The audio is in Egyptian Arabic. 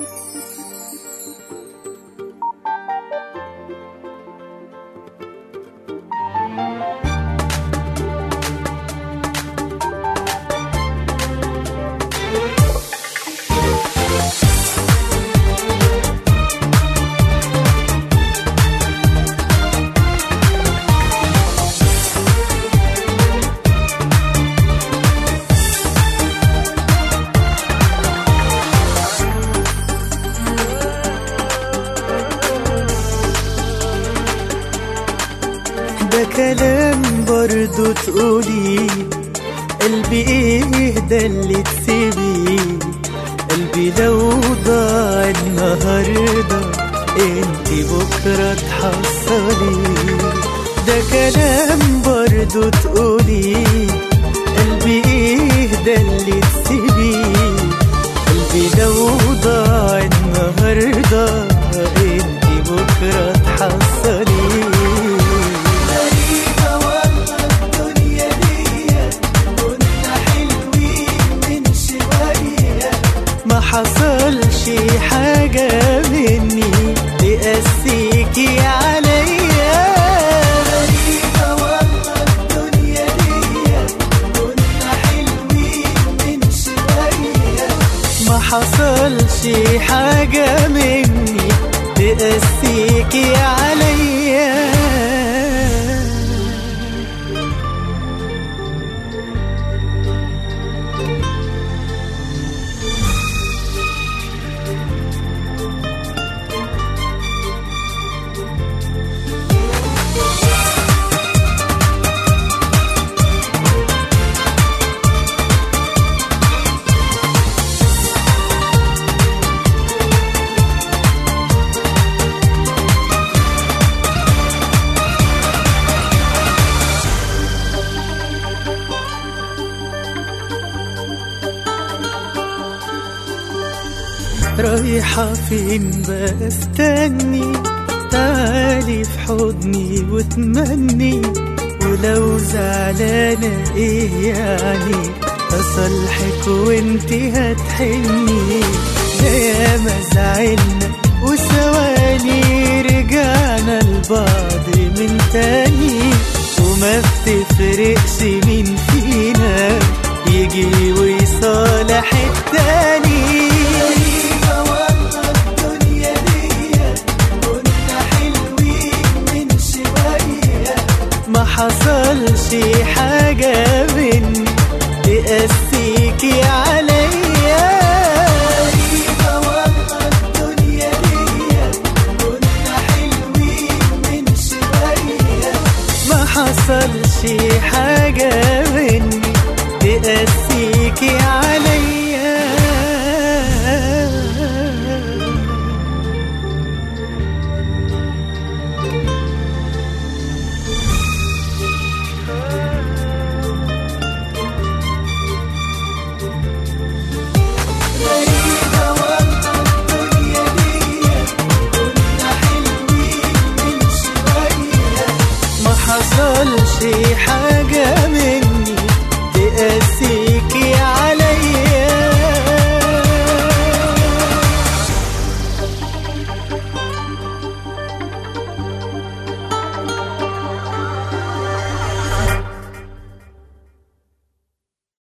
ده كلام برضو تقولي قلبي ايه ده اللي تسيبيه قلبي لو ضاع النهارده انت بكره تحصلي ده كلام برضو تقولي قلبي ايه ده اللي تسيبيه قلبي لو ضاع النهارده انت بكره تحصلي غريبة والله الدنيا دي كنا حلوين من شوية ما حصلش حاجة مني تقسيكي عليا غريبة والله الدنيا دي كنا حلوين من شوية ما حصلش حاجة مني تقسيكي عليا رايحة فين بستني تعالي في حضني وتمني ولو زعلانة ايه يعني أصلحك وانتي هتحني ده ياما زعلنا وثواني رجعنا لبعض من تاني وما بتفرقش